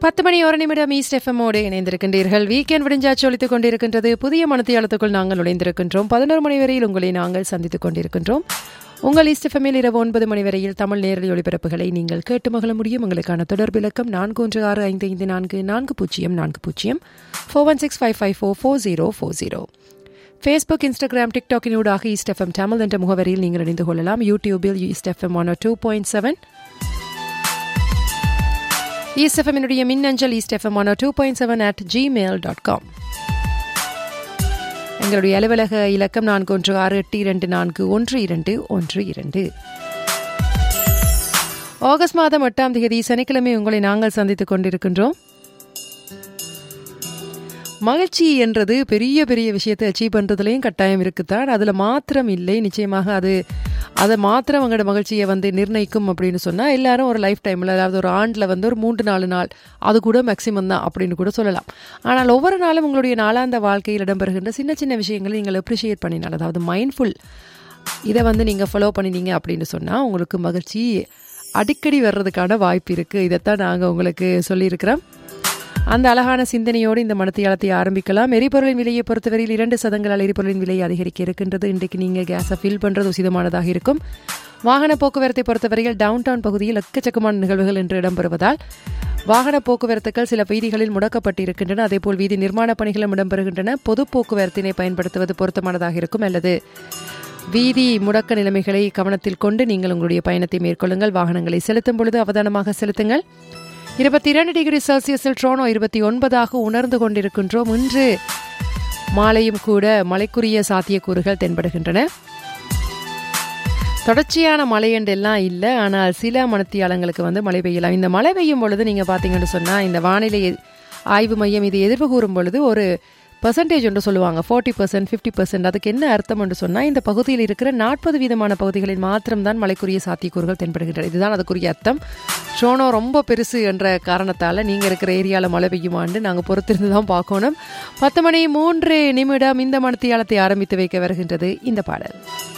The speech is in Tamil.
பத்து மணி ஒரு நிமிடம் ஈஸ்ட் எஃப்எம்மோடு இணைந்திருக்கின்றீர்கள் வீக்கெண்ட் விடிஞ்சாச்சு ஒழித்துக் கொண்டிருக்கின்றது புதிய மனத்தியாளத்துக்குள் நாங்கள் நுழைந்திருக்கின்றோம் பதினோரு மணி வரையில் உங்களை நாங்கள் சந்தித்துக் கொண்டிருக்கின்றோம் உங்கள் ஈஸ்ட் எஃப்எம்மில் இரவு ஒன்பது மணி வரையில் தமிழ் நேரடி ஒளிபரப்புகளை நீங்கள் கேட்டு மகள முடியும் உங்களுக்கான தொடர்பு இலக்கம் நான்கு ஒன்று ஆறு ஐந்து ஐந்து நான்கு நான்கு பூஜ்ஜியம் நான்கு பூஜ்ஜியம் four one six five five four four zero four zero Facebook Instagram டிக்டாக்கினூடாக ஈஸ்ட் எஃப்எம் தமிழ் என்ற முகவரியில் நீங்கள் இணைந்து கொள்ளலாம் யூடியூபில் East FM one two point seven East எஃப்எம்னுடைய மின்னஞ்சல் East FM one two point seven at Gmail dot com எங்களுடைய அலுவலக இலக்கம் நான்கு ஒன்று ஆறு எட்டு இரண்டு நான்கு ஒன்று இரண்டு ஒன்று இரண்டு ஆகஸ்ட் மாதம் எட்டாம் தேதி சனிக்கிழமை உங்களை நாங்கள் சந்தித்துக் கொண்டிருக்கின்றோம் மகிழ்ச்சி என்றது பெரிய பெரிய விஷயத்தை அச்சீவ் பண்ணுறதுலையும் கட்டாயம் இருக்குத்தான் அதில் மாத்திரம் இல்லை நிச்சயமாக அது அதை மாத்திரம் அவங்களோட மகிழ்ச்சியை வந்து நிர்ணயிக்கும் அப்படின்னு சொன்னால் எல்லாரும் ஒரு லைஃப் டைமில் அதாவது ஒரு ஆண்டில் வந்து ஒரு மூன்று நாலு நாள் அது கூட மேக்சிமம் தான் அப்படின்னு கூட சொல்லலாம் ஆனால் ஒவ்வொரு நாளும் உங்களுடைய நாளாந்த வாழ்க்கையில் இடம்பெறுகின்ற சின்ன சின்ன விஷயங்களை நீங்கள் அப்ரிஷியேட் பண்ணினால் அதாவது மைண்ட்ஃபுல் இதை வந்து நீங்கள் ஃபாலோ பண்ணினீங்க அப்படின்னு சொன்னால் உங்களுக்கு மகிழ்ச்சி அடிக்கடி வர்றதுக்கான வாய்ப்பு இருக்குது இதைத்தான் நாங்கள் உங்களுக்கு சொல்லியிருக்கிறோம் அந்த அழகான சிந்தனையோடு இந்த மனத்தியாலத்தை ஆரம்பிக்கலாம் எரிபொருளின் விலையை பொறுத்தவரையில் இரண்டு சதங்களால் எரிபொருளின் விலை அதிகரிக்க இருக்கின்றது இன்றைக்கு நீங்கள் கேஸை ஃபில் பண்ணுறது உசிதமானதாக இருக்கும் வாகன போக்குவரத்தை பொறுத்தவரையில் டவுன் டவுன் பகுதியில் எக்கச்சக்கமான நிகழ்வுகள் என்று இடம்பெறுவதால் வாகன போக்குவரத்துகள் சில வீதிகளில் முடக்கப்பட்டிருக்கின்றன அதேபோல் வீதி நிர்மாணப் பணிகளும் இடம்பெறுகின்றன பொது போக்குவரத்தினை பயன்படுத்துவது பொருத்தமானதாக இருக்கும் அல்லது வீதி முடக்க நிலைமைகளை கவனத்தில் கொண்டு நீங்கள் உங்களுடைய பயணத்தை மேற்கொள்ளுங்கள் வாகனங்களை செலுத்தும் பொழுது அவதானமாக செலுத்துங்கள் இருபத்தி இரண்டு டிகிரி செல்சியஸில் ட்ரோனோ இருபத்தி ஒன்பதாக உணர்ந்து கொண்டிருக்கின்றோம் இன்று மாலையும் கூட மழைக்குரிய சாத்தியக்கூறுகள் தென்படுகின்றன தொடர்ச்சியான மழை எல்லாம் இல்லை ஆனால் சில மணத்தியாளங்களுக்கு வந்து மழை பெய்யலாம் இந்த மழை பெய்யும் பொழுது நீங்கள் பார்த்தீங்கன்னு சொன்னால் இந்த வானிலை ஆய்வு மையம் இது எதிர்ப்பு கூறும் பொழுது ஒரு பர்சன்டேஜ் ஒன்று சொல்லுவாங்க ஃபார்ட்டி பர்சன்ட் ஃபிஃப்டி பர்சன்ட் அதுக்கு என்ன அர்த்தம் என்று சொன்னால் இந்த பகுதியில் இருக்கிற நாற்பது வீதமான பகுதிகளில் மாத்திரம்தான் மழைக்குரிய சாத்தியக்கூறுகள் தென்படுகின்றன இதுதான் அதுக்குரிய அர்த்தம் ஷோனோ ரொம்ப பெருசு என்ற காரணத்தால் நீங்கள் இருக்கிற ஏரியாவில் மழை பெய்யுமான்னு நாங்கள் பொறுத்திருந்து தான் பார்க்கணும் பத்து மணி மூன்று நிமிடம் இந்த மனத்தியாலத்தை ஆரம்பித்து வைக்க வருகின்றது இந்த பாடல்